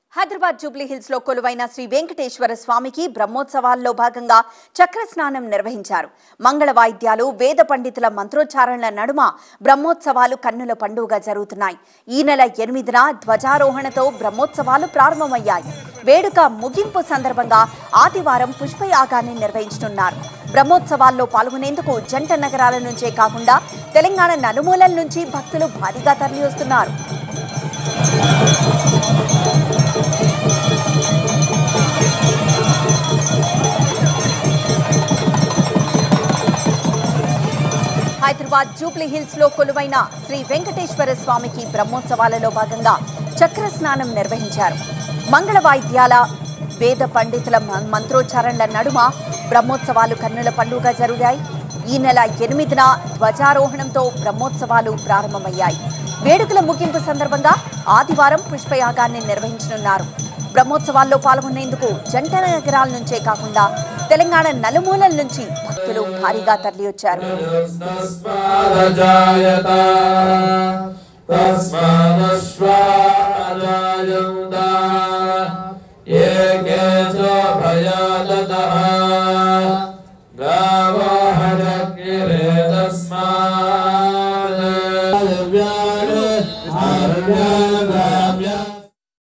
Hyderabad Jubilee hills లో కొలువైన శ్రీ వెంకటేశ్వర స్వామికి బ్రహ్మోత్సవాల్లో భాగంగా చక్ర స్నానం నిర్వహించారు మంగళ వాయిద్యాలు వేద పండితుల మంత్రోచ్చారణల నడుమ బ్రహ్మోత్సవాలు కన్నుల పండుగగా జరుగుతున్నాయి ఈ నెల ఎనిమిదిన ధ్వజారోహణతో బ్రహ్మోత్సవాలు ప్రారంభమయ్యాయి వేడుక ముగింపు సందర్భంగా ఆదివారం పుష్పయాగాన్ని నిర్వహించనున్నారు బ్రహ్మోత్సవాల్లో పాల్గొనేందుకు జంట నగరాల నుంచే కాకుండా తెలంగాణ నలుమూలల నుంచి భక్తులు భారీగా తరలివస్తున్నారు హైదరాబాద్ జూబ్లీ హిల్స్ లో కొలువైన శ్రీ వెంకటేశ్వర స్వామికి బ్రహ్మోత్సవాలలో భాగంగా చక్ర స్నానం నిర్వహించారు మంగళ వాయిద్యాల వేద పండితుల మ- మంత్రోచ్చారణల నడుమ బ్రహ్మోత్సవాలు కన్నుల పండుగ జరిగాయి ఈ నెల ఎనిమిదిన ధ్వజారోహణంతో బ్రహ్మోత్సవాలు ప్రారంభమయ్యాయి వేడుకల ముగింపు సందర్భంగా ఆదివారం పుష్పయాగాన్ని నిర్వహించనున్నారు బ్రహ్మోత్సవాల్లో పాల్గొనేందుకు జంట నగరాల నుంచే కాకుండా తెలంగాణ నలుమూలల నుంచి భక్తులు భారీగా తరలివచ్చారు तस्मादजायत तस्मादश्वाजायत